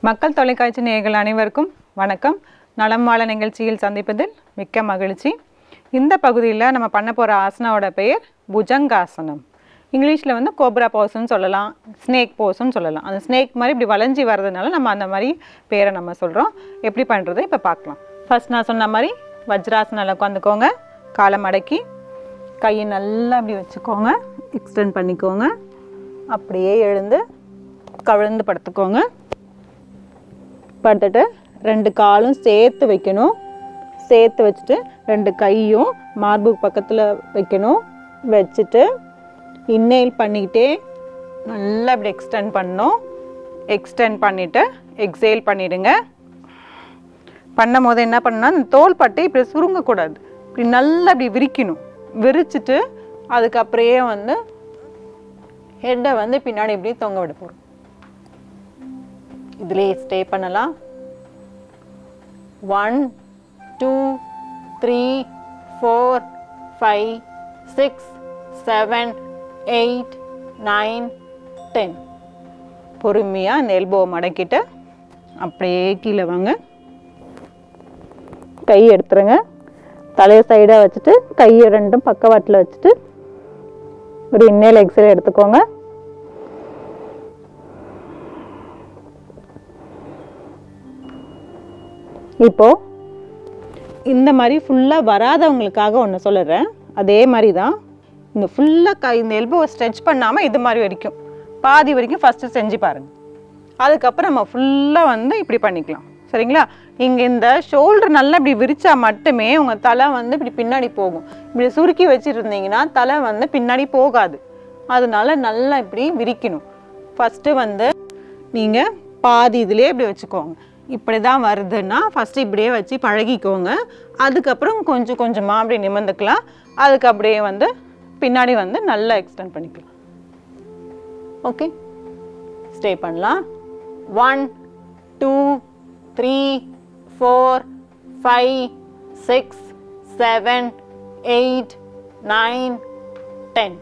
மக்கள் தொலைக்காட்சி நேயர்கள் அனைவருக்கும் வணக்கம் நலம் வாழ நிகழ்ச்சியில் சந்திப்பதில் மிக்க மகிழ்ச்சி இந்த பகுதியில் நம்ம பண்ண போகிற ஆசனாவோட பெயர் புஜங்காசனம் இங்கிலீஷில் வந்து கோப்ரா போஸ்ன்னு சொல்லலாம் ஸ்னேக் போஸ்ன்னு சொல்லலாம் அந்த ஸ்னேக் மாதிரி இப்படி வளைஞ்சி வர்றதுனால நம்ம அந்த மாதிரி பேரை நம்ம சொல்கிறோம் எப்படி பண்ணுறது இப்போ பார்க்கலாம் ஃபர்ஸ்ட் நான் சொன்ன மாதிரி வஜ்ராசனில் உட்காந்துக்கோங்க காலை மடக்கி கையை நல்லா அப்படி வச்சுக்கோங்க எக்ஸ்டெண்ட் பண்ணிக்கோங்க அப்படியே எழுந்து கவிழ்ந்து படுத்துக்கோங்க படுத்துட்டு ரெண்டு காலும் சேர்த்து வைக்கணும் சேர்த்து வச்சுட்டு ரெண்டு கையும் மார்பு பக்கத்தில் வைக்கணும் வச்சுட்டு இன்னேல் பண்ணிக்கிட்டே நல்லா இப்படி எக்ஸ்டெண்ட் பண்ணணும் எக்ஸ்டெண்ட் பண்ணிவிட்டு எக்ஸேல் பண்ணிவிடுங்க பண்ணும் போது என்ன பண்ணணும்னா அந்த தோல் பட்டை இப்படி சுருங்கக்கூடாது இப்படி நல்லா இப்படி விரிக்கணும் விரிச்சிட்டு அதுக்கப்புறையே வந்து ஹெட்டை வந்து பின்னாடி இப்படி தொங்க விட போகிறோம் இதுலேயே ஸ்டே பண்ணலாம் one two three four five six seven eight nine ten பொறுமையாக இந்த எல்போவை மடக்கிட்டு அப்படியே கீழே வாங்க கை எடுத்துருங்க தலையை சைடாக வச்சுட்டு கையை ரெண்டும் பக்கவாட்டில் வச்சுட்டு ஒரு இன்னேல் எக்ஸல் எடுத்துக்கோங்க இப்போ இந்த மாதிரி ஃபுல்லாக வராதவங்களுக்காக ஒன்று சொல்லிடுறேன் அதே மாதிரி தான் இந்த ஃபுல்லாக கை இந்த எல்போவை ஸ்ட்ரெச் பண்ணாமல் இது மாதிரி வரைக்கும் பாதி வரைக்கும் ஃபஸ்ட்டு செஞ்சு பாருங்கள் அதுக்கப்புறம் நம்ம ஃபுல்லாக வந்து இப்படி பண்ணிக்கலாம் சரிங்களா இங்கே இந்த ஷோல்டர் நல்லா இப்படி விரிச்சா மட்டுமே உங்கள் தலை வந்து இப்படி பின்னாடி போகும் இப்படி சுருக்கி வச்சுருந்தீங்கன்னா தலை வந்து பின்னாடி போகாது அதனால நல்லா இப்படி விரிக்கணும் ஃபஸ்ட்டு வந்து நீங்கள் பாதி இதிலே இப்படி வச்சுக்கோங்க இப்படி தான் வருதுன்னா ஃபஸ்ட்டு இப்படியே வச்சு பழகிக்கோங்க அதுக்கப்புறம் கொஞ்சம் கொஞ்சமாக அப்படி நிமிர்ந்துக்கலாம் அதுக்கு அப்படியே வந்து பின்னாடி வந்து நல்லா எக்ஸ்டெண்ட் பண்ணிக்கலாம் ஓகே ஸ்டே பண்ணலாம் one two three four five six seven eight nine ten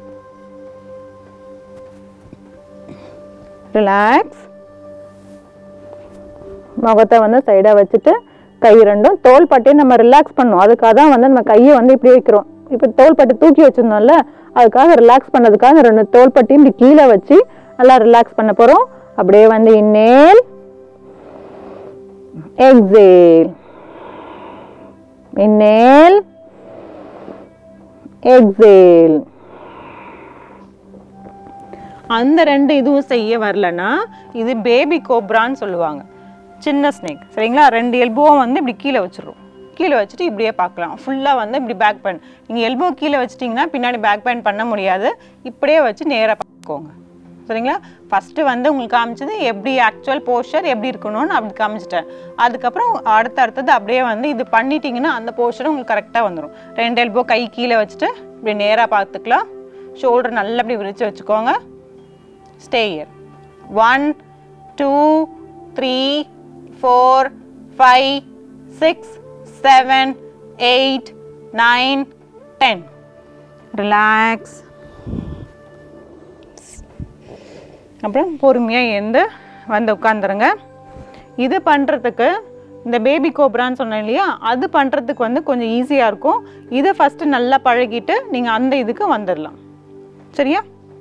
relax முகத்தை வந்து சைடாக வச்சுட்டு கை ரெண்டும் தோல் பட்டையும் நம்ம ரிலாக்ஸ் பண்ணோம் அதுக்காக தான் வந்து நம்ம கையை வந்து இப்படி வைக்கிறோம் இப்போ தோல் பட்டை தூக்கி வச்சிருந்தோம்ல அதுக்காக ரிலாக்ஸ் பண்ணதுக்காக ரெண்டு தோல் பட்டையும் இப்படி கீழே வச்சு நல்லா ரிலாக்ஸ் பண்ண போகிறோம் அப்படியே வந்து இன்னேல் எக்ஸேல் இன்னேல் எக்ஸேல் அந்த ரெண்டு இதுவும் செய்ய வரலன்னா இது பேபி கோப்ரான்னு சொல்லுவாங்க சின்ன ஸ்னேக் சரிங்களா ரெண்டு எல்போவும் வந்து இப்படி கீழே வச்சிடுறோம் கீழே வச்சுட்டு இப்படியே பார்க்கலாம் ஃபுல்லாக வந்து இப்படி பேக் பேன் நீங்கள் எல்போ கீழே வச்சிட்டிங்கன்னா பின்னாடி பேக் பேன் பண்ண முடியாது இப்படியே வச்சு நேராக பார்த்துக்கோங்க சரிங்களா ஃபஸ்ட்டு வந்து உங்களுக்கு காமிச்சது எப்படி ஆக்சுவல் போஸ்டர் எப்படி இருக்கணும்னு அப்படி காமிச்சிட்டேன் அதுக்கப்புறம் அடுத்து அடுத்தது அப்படியே வந்து இது பண்ணிட்டீங்கன்னா அந்த போஸ்டர் உங்களுக்கு கரெக்டாக வந்துடும் ரெண்டு எல்போ கை கீழே வச்சுட்டு இப்படி நேராக பார்த்துக்கலாம் ஷோல்டர் நல்லா இப்படி விரித்து வச்சுக்கோங்க stay here. One, two, three, four, five, six, seven, eight, nine, ten. Relax. அப்புறம் பொறுமையாக எழுந்து வந்து உட்காந்துருங்க இது பண்ணுறதுக்கு இந்த பேபி கோப்ரான்னு சொன்னேன் இல்லையா அது பண்ணுறதுக்கு வந்து கொஞ்சம் ஈஸியாக இருக்கும் இதை ஃபஸ்ட்டு நல்லா பழகிட்டு நீங்கள் அந்த இதுக்கு வந்துடலாம் சரியா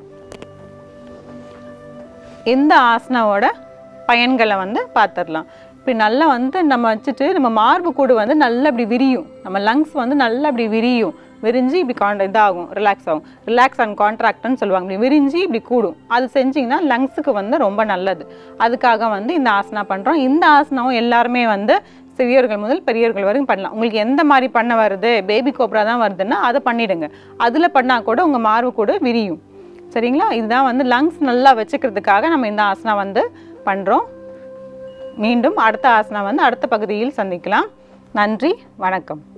இந்த ஆசனாவோட பயன்களை வந்து பார்த்துடலாம் இப்படி நல்லா வந்து நம்ம வச்சுட்டு நம்ம மார்பு கூடு வந்து நல்லா இப்படி விரியும் நம்ம லங்ஸ் வந்து நல்லா இப்படி விரியும் விரிஞ்சு இப்படி கான் இதாகும் ரிலாக்ஸ் ஆகும் ரிலாக்ஸ் அண்ட் கான்ட்ராக்ட்னு சொல்லுவாங்க இப்படி விரிஞ்சு இப்படி கூடும் அது செஞ்சிங்கன்னா லங்ஸுக்கு வந்து ரொம்ப நல்லது அதுக்காக வந்து இந்த ஆசனா பண்ணுறோம் இந்த ஆசனாவும் எல்லாருமே வந்து சிறியவர்கள் முதல் பெரியவர்கள் வரைக்கும் பண்ணலாம் உங்களுக்கு எந்த மாதிரி பண்ண வருது பேபி கோப்ரா தான் வருதுன்னா அதை பண்ணிடுங்க அதில் பண்ணால் கூட உங்கள் மார்பு கூட விரியும் சரிங்களா இதுதான் வந்து லங்ஸ் நல்லா வச்சுக்கிறதுக்காக நம்ம இந்த ஆசனா வந்து பண்ணுறோம் மீண்டும் அடுத்த ஆசனா வந்து அடுத்த பகுதியில் சந்திக்கலாம் நன்றி வணக்கம்